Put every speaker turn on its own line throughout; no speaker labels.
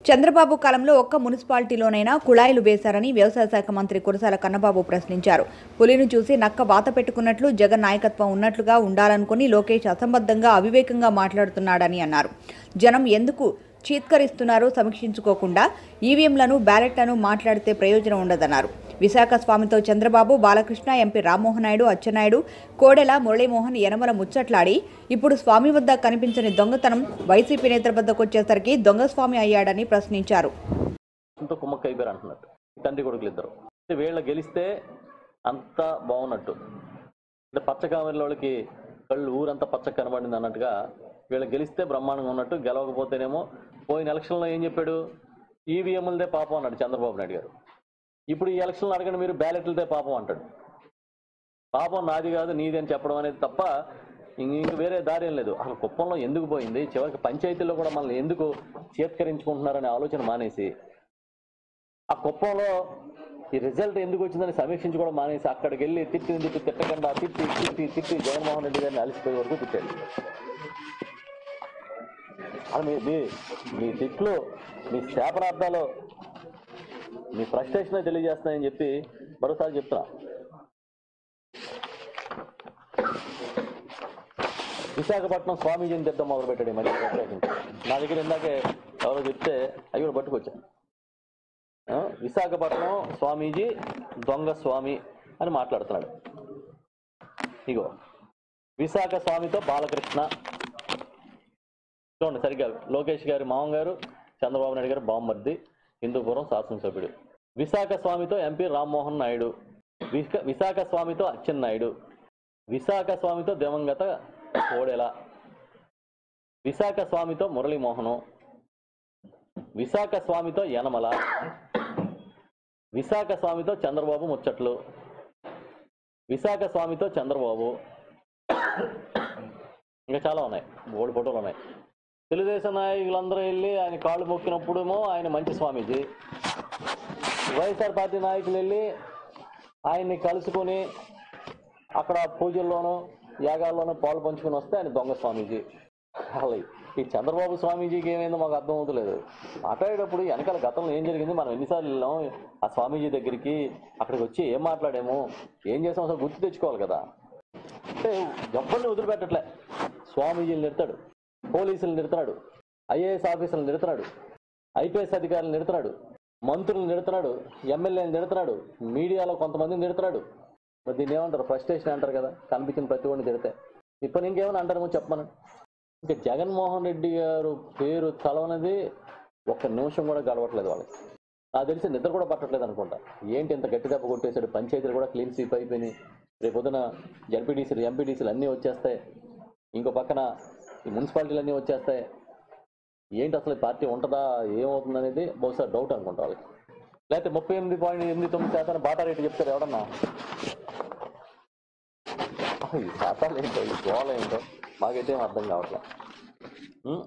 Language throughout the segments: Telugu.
చంద్రబాబు కాలంలో ఒక్క మున్సిపాలిటీలోనైనా కుళాయిలు వేశారని వ్యవసాయ శాఖ మంత్రి కురసాల కన్నబాబు ప్రశ్నించారు పులిని చూసి నక్క వాత పెట్టుకున్నట్లు జగన్ నాయకత్వం ఉన్నట్లుగా ఉండాలనుకుని లోకేష్ అసంబద్ధంగా అవివేకంగా మాట్లాడుతున్నాడని అన్నారు జనం ఎందుకు చీత్కరిస్తున్నారో సమీక్షించుకోకుండా ఈవీఎంలను బ్యాలెట్లను మాట్లాడితే ప్రయోజనం ఉండదన్నారు విశాఖ స్వామితో చంద్రబాబు బాలకృష్ణ ఎంపీ రామ్మోహన్ నాయుడు అచ్చెన్నాయుడు కోడెల మురళీమోహన్ యనమల ముచ్చట్లాడి ఇప్పుడు స్వామి వద్ద కనిపించని దొంగతనం వైసీపీ నేతల వద్దకు వచ్చేసరికి దొంగ స్వామి అయ్యాడని ప్రశ్నించారు
అంత కుమ్మక్క అయిపోయారు అంటున్నట్టు తండ్రి కొడుకులు ఇద్దరు అంటే వీళ్ళ గెలిస్తే అంత బాగున్నట్టు అంటే పచ్చ కామెర్ల వాళ్ళకి కళ్ళు ఊరంతా పచ్చ కనబడింది అన్నట్టుగా వీళ్ళు గెలిస్తే బ్రహ్మాండంగా ఉన్నట్టు గెలవకపోతేనేమో పోయిన ఎలక్షన్లో ఏం చెప్పాడు ఈవీఎంలదే పాపం అన్నాడు చంద్రబాబు నాయుడు గారు ఇప్పుడు ఈ ఎలక్షన్లో అడగండి మీరు బ్యాలెట్లదే పాపం అంటాడు పాపం నాది కాదు నీది అని చెప్పడం అనేది తప్ప ఇంక ఇంక వేరే దారి ఏం లేదు అసలు కుప్పంలో ఎందుకు పోయింది చివరికి పంచాయతీల్లో కూడా మనల్ని ఎందుకు చేత్కరించుకుంటున్నారనే ఆలోచన మానేసి ఆ కుప్పంలో ఈ రిజల్ట్ ఎందుకు వచ్చిందని సమీక్షించుకోవడం మానేసి అక్కడికి వెళ్ళి తిట్టి తిట్టి తిట్టకుండా తిట్టి తిట్టి తిట్టి జగన్మోహన్ రెడ్డి గారిని అలసిపోయే వరకు తిట్టాడు అసలు మీ మీ మీ తిట్లు మీ శాపనార్థాలు మీ ఫ్రస్ట్రేషన్ తెలియజేస్తున్నాయని చెప్పి మరోసారి చెప్తున్నా విశాఖపట్నం స్వామీజీని తిట్టడం మొదలు పెట్టాడు మరి నా దగ్గర ఇందాకే ఎవరో చెప్తే అవి కూడా పట్టుకొచ్చాను ఆ, విశాఖపట్నం స్వామీజీ దొంగ స్వామి అని మాట్లాడుతున్నాడు ఇగో విశాఖ స్వామితో బాలకృష్ణ చూడండి సరిగ్గా లోకేష్ గారి మామం గారు చంద్రబాబు నాయుడు గారు బామ్మర్ది హిందూపురం శాసనసభ్యుడు విశాఖ స్వామితో ఎంపీ రామ్మోహన్ నాయుడు విశా- విశాఖ స్వామితో అచ్చెన్నాయుడు విశాఖ స్వామితో దివంగత కోడెల విశాఖ స్వామితో మురళీమోహను విశాఖ స్వామితో యనమల విశాఖ స్వామితో చంద్రబాబు ముచ్చట్లు విశాఖ స్వామితో చంద్రబాబు ఇంకా చాలా ఉన్నాయి బోర్డు ఫోటోలు ఉన్నాయి తెలుగుదేశం నాయకులందరూ వెళ్ళి ఆయన కాళ్ళు మొక్కినప్పుడేమో ఆయన మంచి స్వామీజీ వైఎస్ఆర్ పార్టీ నాయకులు వెళ్ళి ఆయన్ని కలుసుకొని అక్కడ పూజల్లోనూ యాగాల్లోనూ పాలు పంచుకొని వస్తే ఆయన దొంగ స్వామీజీ అసలు ఈ చంద్రబాబు స్వామీజీకి ఏమైందో మాకు అర్థం అవుతలేదు మాట్లాడేటప్పుడు వెనకాల గతంలో ఏం జరిగింది మనం ఎన్నిసార్లు వెళ్ళాం ఆ స్వామీజీ దగ్గరికి అక్కడికి వచ్చి ఏం మాట్లాడాము ఏం చేసాం అసలు గుర్తు తెచ్చుకోవాలి కదా అంటే ఎవరిని వదిలిపెట్టట్లే స్వామీజీని నిడతాడు పోలీసులు నిడుతున్నాడు ఐఏఎస్ ఆఫీసర్లు నిడుతున్నాడు ఐపీఎస్ అధికారులు నిడుతున్నాడు మంత్రులు నిడుతున్నాడు ఎమ్మెల్యేలు నిడుతున్నాడు మీడియాలో కొంతమందిని నిడుతున్నాడు మరి దీన్ని ఏమంటారు ఫ్రస్ట్రేషన్ అంటారు కదా కనిపించిన ప్రతి ఒడిని తిడితే ఇప్పుడు ఇంకేమైనా అంటారేమో చెప్పమని ఇంకా జగన్మోహన్ రెడ్డి గారు పేరు తలవనది ఒక్క నిమిషం కూడా గడవట్లేదు వాళ్ళకి నాకు తెలిసి నిద్ర కూడా పట్టట్లేదు అనుకుంటా ఏంటి ఇంత గట్టి దెబ్బ కొట్టేశాడు పంచాయతీలు కూడా క్లీన్ స్వీప్ అయిపోయినాయి రేపు పొద్దున జడ్పీటీసీలు ఎంపీటీసీలు అన్నీ వచ్చేస్తాయి ఇంకో పక్కన ఈ మున్సిపాలిటీలు అన్నీ వచ్చేస్తాయి ఏంటి అసలు ఈ పార్టీ ఉంటుందా ఏమవుతుంది అనేది బహుశా డౌట్ అనుకుంటా వాళ్ళకి లేకపోతే ముప్పై ఎనిమిది పాయింట్ ఎనిమిది తొమ్మిది శాతం బాటా రేటు చెప్తారు ఎవడన్నా అసలు ఈ శాతాలు ఏంటో ఈ గోళ ఏంటో మాకైతే ఏం అర్థం కావట్లే ఉం?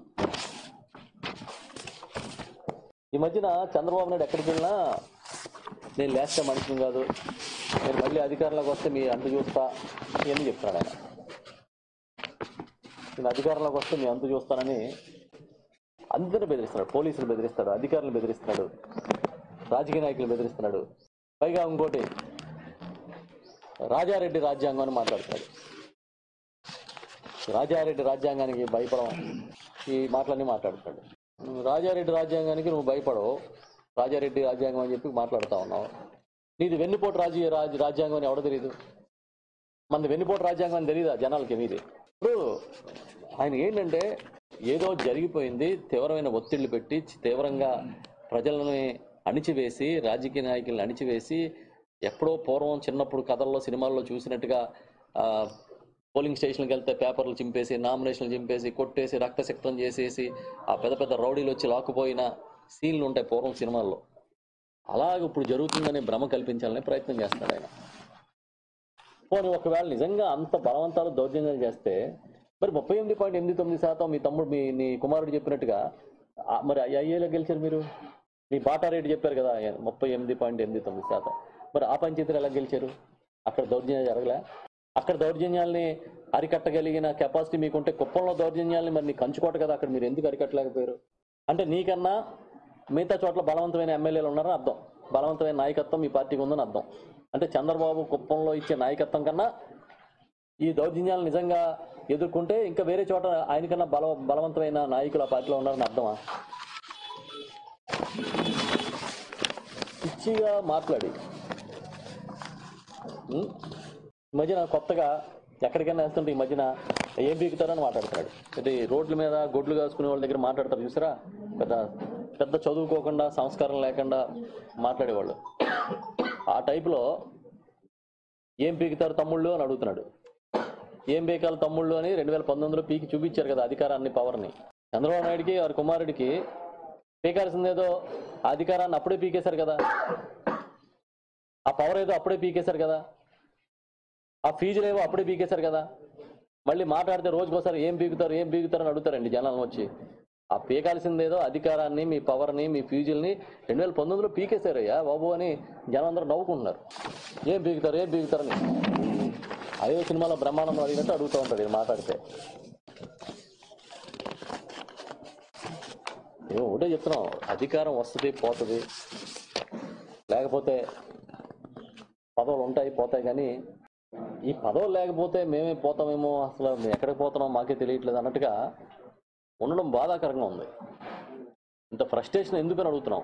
ఈ మధ్యన చంద్రబాబు నాయుడు ఎక్కడికి వెళ్ళినా నేను లేస్తే మనిషిని కాదు నేను మళ్ళీ అధికారంలోకి వస్తే మీ అంత చూస్తా ఇవన్నీ చెప్తున్నాడు ఆయన నేను అధికారంలోకి వస్తే మీ అంత చూస్తానని అందరిని బెదిరిస్తున్నాడు పోలీసులు బెదిరిస్తాడు అధికారులు బెదిరిస్తున్నాడు రాజకీయ నాయకులు బెదిరిస్తున్నాడు పైగా ఇంకోటి రాజారెడ్డి రాజ్యాంగం అని మాట్లాడుతున్నాడు రాజారెడ్డి రాజ్యాంగానికి భయపడడం ఈ మాటలన్నీ మాట్లాడుతున్నాడు నువ్వు రాజారెడ్డి రాజ్యాంగానికి నువ్వు భయపడవు రాజారెడ్డి రాజ్యాంగం అని చెప్పి మాట్లాడుతా ఉన్నావు నీది వెన్నుపోటు రాజీ రాజ్ రాజ్యాంగం అని ఎవడో తెలియదు మనది వెన్నుపోటు రాజ్యాంగం అని తెలియదా జనాలకి మీది ఇప్పుడు ఆయన ఏంటంటే ఏదో జరిగిపోయింది తీవ్రమైన ఒత్తిళ్లు పెట్టి తీవ్రంగా ప్రజలను అణిచివేసి రాజకీయ నాయకులను అణిచివేసి ఎప్పుడో పూర్వం చిన్నప్పుడు కథల్లో సినిమాల్లో చూసినట్టుగా ఆ, పోలింగ్ స్టేషన్కి వెళ్తే పేపర్లు చింపేసి నామినేషన్లు చింపేసి కొట్టేసి రక్తసిక్తం చేసేసి ఆ పెద్ద పెద్ద రౌడీలు వచ్చి లాక్కుపోయిన సీన్లు ఉంటాయి పూర్వం సినిమాల్లో అలాగ ఇప్పుడు జరుగుతుందనే భ్రమ కల్పించాలనే ప్రయత్నం చేస్తాడు ఆయన పోనీ ఒకవేళ నిజంగా అంత బలవంతాలు దౌర్జన్యాలు చేస్తే మరి ముప్పై ఎనిమిది పాయింట్ ఎనిమిది తొమ్మిది శాతం మీ తమ్ముడు మీ నీ కుమారుడు చెప్పినట్టుగా ఆ, మరి ఐఏలో గెలిచారు మీరు మీ బాటా రేటు చెప్పారు కదా ముప్పై ఎనిమిది పాయింట్ ఎనిమిది తొమ్మిది శాతం మరి ఆ పంచాయతీలు ఎలా గెలిచారు అక్కడ దౌర్జన్యాలు జరగలే అక్కడ దౌర్జన్యాల్ని అరికట్టగలిగిన కెపాసిటీ మీకుంటే కుప్పంలో దౌర్జన్యాల్ని మరి నీకు కంచుకోట కదా అక్కడ మీరు ఎందుకు అరికట్టలేకపోయారు అంటే నీకన్నా మిగతా చోట్ల బలవంతమైన ఎమ్మెల్యేలు ఉన్నారని అర్థం బలవంతమైన నాయకత్వం మీ పార్టీకి ఉందని అర్థం అంటే చంద్రబాబు కుప్పంలో ఇచ్చే నాయకత్వం కన్నా ఈ దౌర్జన్యాలు నిజంగా ఎదుర్కొంటే ఇంకా వేరే చోట ఆయనకన్నా బల బలవంతమైన నాయకులు ఆ పార్టీలో ఉన్నారని అర్థమా పిచ్చిగా మాట్లాడి ఉం? ఈ మధ్యన కొత్తగా ఎక్కడికైనా వేస్తుంటే ఈ మధ్యన ఏం పీకుతారని మాట్లాడుతున్నాడు ఇది రోడ్ల మీద గొడ్లు కాసుకునే వాళ్ళ దగ్గర మాట్లాడతారు చూసారా పెద్ద పెద్ద చదువుకోకుండా సంస్కారం లేకుండా మాట్లాడేవాళ్ళు ఆ టైపులో ఏం పీకుతారు తమ్ముళ్ళు అని అడుగుతున్నాడు ఏం పీకాలి తమ్ముళ్ళు అని రెండు వేల పంతొమ్మిదిలో పీకి చూపించారు కదా అధికారాన్ని పవర్ని చంద్రబాబు నాయుడికి వారి కుమారుడికి పీకాల్సిందేదో ఆ అధికారాన్ని అప్పుడే పీకేశారు కదా ఆ పవర్ ఏదో అప్పుడే పీకేశారు కదా ఆ ఫీజులు ఏవో అప్పుడే పీకేశారు కదా మళ్ళీ మాట్లాడితే రోజుకోసారి ఏం పీకుతారు ఏం పీకుతారు అని అడుగుతారండి జనాలను వచ్చి ఆ పీకాల్సిందేదో అధికారాన్ని మీ పవర్ని మీ ఫీజుల్ని రెండు వేల పంతొమ్మిదిలో పీకేశారయ్యా బాబు అని జనం అందరూ నవ్వుకుంటున్నారు ఏం పీకుతారు ఏం పీకుతారని అదే సినిమాలో బ్రహ్మానందం అడిగినట్టు అడుగుతూ ఉంటాడు ఈయన మాట్లాడితే ఏమో ఒకటే చెప్తున్నాం అధికారం వస్తుంది పోతుంది లేకపోతే పదవులు ఉంటాయి పోతాయి కానీ ఈ పదవులు లేకపోతే మేమే పోతామేమో అసలు మేము ఎక్కడికి పోతున్నాం మాకే తెలియట్లేదు అన్నట్టుగా ఉండడం బాధాకరంగా ఉంది ఇంత ఫ్రస్ట్రేషన్ ఎందుకని అడుగుతున్నాం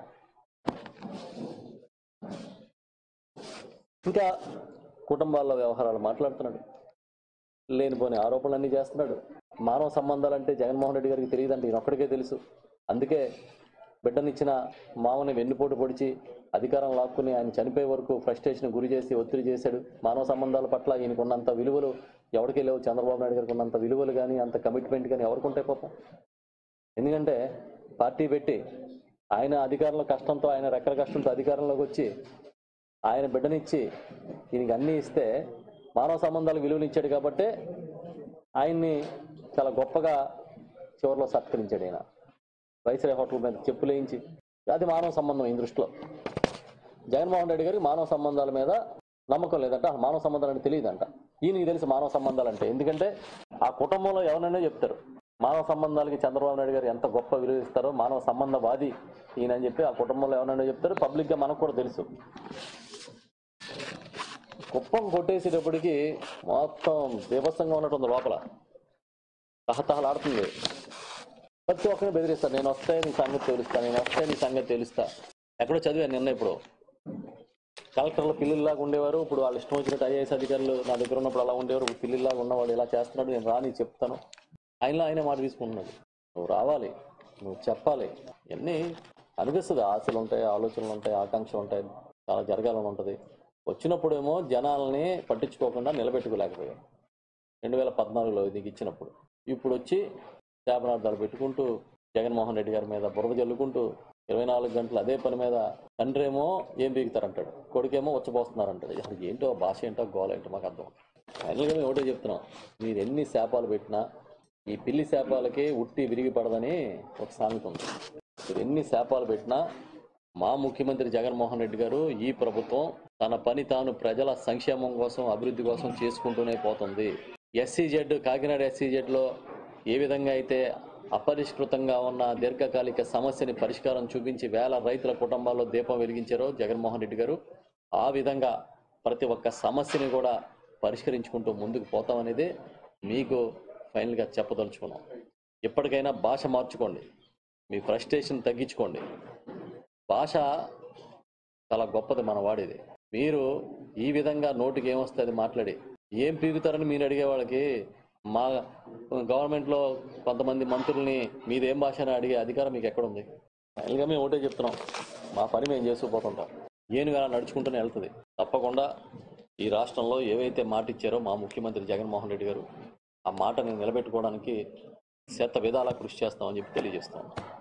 ఇంకా కుటుంబాల్లో వ్యవహారాలు మాట్లాడుతున్నాడు లేనిపోని ఆరోపణలన్నీ చేస్తున్నాడు మానవ సంబంధాలంటే జగన్మోహన్ రెడ్డి గారికి తెలియదంటే ఈయన ఒక్కడికే తెలుసు అందుకే బిడ్డనిచ్చిన మామని వెన్నుపోటు పొడిచి అధికారం లాక్కుని ఆయన చనిపోయే వరకు ఫ్రస్ట్రేషన్ గురి చేసి ఒత్తిడి చేశాడు మానవ సంబంధాల పట్ల ఈయనకు ఉన్నంత విలువలు ఎవరికి లేవు చంద్రబాబు నాయుడు గారికి ఉన్నంత విలువలు కానీ అంత కమిట్మెంట్ కానీ ఎవరికి ఉంటాయి పాపం ఎందుకంటే పార్టీ పెట్టి ఆయన అధికారంలో కష్టంతో ఆయన రెక్కల కష్టంతో అధికారంలోకి వచ్చి ఆయన బిడ్డనిచ్చి ఈయనకి అన్నీ ఇస్తే మానవ సంబంధాలకు విలువనిచ్చాడు కాబట్టే ఆయన్ని చాలా గొప్పగా చివరిలో సత్కరించాడు ఆయన వైస్రాయ్ హోటల్ మీద చెప్పులు వేయించి అది మానవ సంబంధం ఈ దృష్టిలో జగన్మోహన్ రెడ్డి గారికి మానవ సంబంధాల మీద నమ్మకం లేదంట అసలు మానవ సంబంధాలు అంటే తెలియదంట ఈయనకి తెలుసు మానవ సంబంధాలు అంటే ఎందుకంటే ఆ కుటుంబంలో ఎవరైనా చెప్తారు మానవ సంబంధాలకి చంద్రబాబు నాయుడు గారు ఎంత గొప్ప విలువ ఇస్తారో మానవ సంబంధవాది ఈయన అని చెప్పి ఆ కుటుంబంలో ఎవరైనా చెప్తారు పబ్లిక్గా మనకు కూడా తెలుసు కుప్పం కొట్టేసేటప్పటికి మొత్తం బీభత్సంగా ఉన్నట్టుంది లోపల తహతహలాడుతుంది ప్రతి ఒక్కరిని బెదిరిస్తా నేను వస్తే నీ సంగతి తెలుస్తా నేను వస్తే నీ సంగతి తెలుస్తా ఎక్కడో చదివాను నిన్న ఇప్పుడు కలెక్టర్లు పిల్లిలాగా ఉండేవారు ఇప్పుడు వాళ్ళు ఇష్టం వచ్చినట్టు ఐఏఎస్ అధికారులు నా దగ్గర ఉన్నప్పుడు అలా ఉండేవారు ఇప్పుడు పిల్లిలాగా ఉన్నవాడు ఇలా చేస్తున్నాడు నేను రాని చెప్తాను ఆయనలో ఆయనే మాట తీసుకుంటున్నాడు నువ్వు రావాలి నువ్వు చెప్పాలి ఇవన్నీ అనిపిస్తుంది ఆశలు ఉంటాయి ఆలోచనలు ఉంటాయి ఆకాంక్షలు ఉంటాయి చాలా జరగాలని ఉంటుంది వచ్చినప్పుడేమో జనాల్ని పట్టించుకోకుండా నిలబెట్టుకోలేకపోయాం రెండు వేల పద్నాలుగులో నీకు ఇచ్చినప్పుడు ఇప్పుడు వచ్చి శాపనార్థాలు పెట్టుకుంటూ జగన్మోహన్ రెడ్డి గారి మీద బురద జల్లుకుంటూ ఇరవై నాలుగు గంటలు అదే పని మీద తండ్రి ఏమో ఏం పీకుతారంటాడు కొడుకేమో వచ్చపోస్తున్నారంటాడు అసలు ఏంటో ఆ భాష ఏంటో గోల ఏంటో మాకు అర్థం ఫైనల్గా మేము ఒకటే చెప్తున్నాం మీరు ఎన్ని శాపాలు పెట్టినా ఈ పిల్లి శాపాలకి ఉట్టి విరిగి పడదని ఒక సామెత ఉంది మీరు ఎన్ని శాపాలు పెట్టినా మా ముఖ్యమంత్రి జగన్మోహన్ రెడ్డి గారు ఈ ప్రభుత్వం తన పని తాను ప్రజల సంక్షేమం కోసం అభివృద్ధి కోసం చేసుకుంటూనే పోతుంది ఎస్సీజెడ్ కాకినాడ ఎస్సీజెడ్ లో ఏ విధంగా అయితే అపరిష్కృతంగా ఉన్న దీర్ఘకాలిక సమస్యని పరిష్కారం చూపించి వేల రైతుల కుటుంబాల్లో దీపం వెలిగించారో జగన్మోహన్ రెడ్డి గారు ఆ విధంగా ప్రతి ఒక్క సమస్యని కూడా పరిష్కరించుకుంటూ ముందుకు పోతామనేది మీకు ఫైనల్గా చెప్పదలుచుకున్నాం ఎప్పటికైనా భాష మార్చుకోండి మీ ఫ్రస్ట్రేషన్ తగ్గించుకోండి భాష చాలా గొప్పది మన వాడిది మీరు ఈ విధంగా నోటికి ఏమొస్తుంది మాట్లాడి ఏం పీకుతారని మీరు అడిగే వాళ్ళకి మా గవర్నమెంట్లో కొంతమంది మంత్రుల్ని మీదేం భాష అని అడిగే అధికారం మీకు ఎక్కడుంది ఫైనల్గా మేము ఒకటే చెప్తున్నాం మా పని మేము చేసుకుపోతుంటాం ఏనుగా నడుచుకుంటూనే వెళ్తుంది తప్పకుండా ఈ రాష్ట్రంలో ఏవైతే మాట ఇచ్చారో మా ముఖ్యమంత్రి జగన్మోహన్ రెడ్డి గారు ఆ మాటని నిలబెట్టుకోవడానికి శత విధాలా కృషి చేస్తామని చెప్పి తెలియజేస్తాం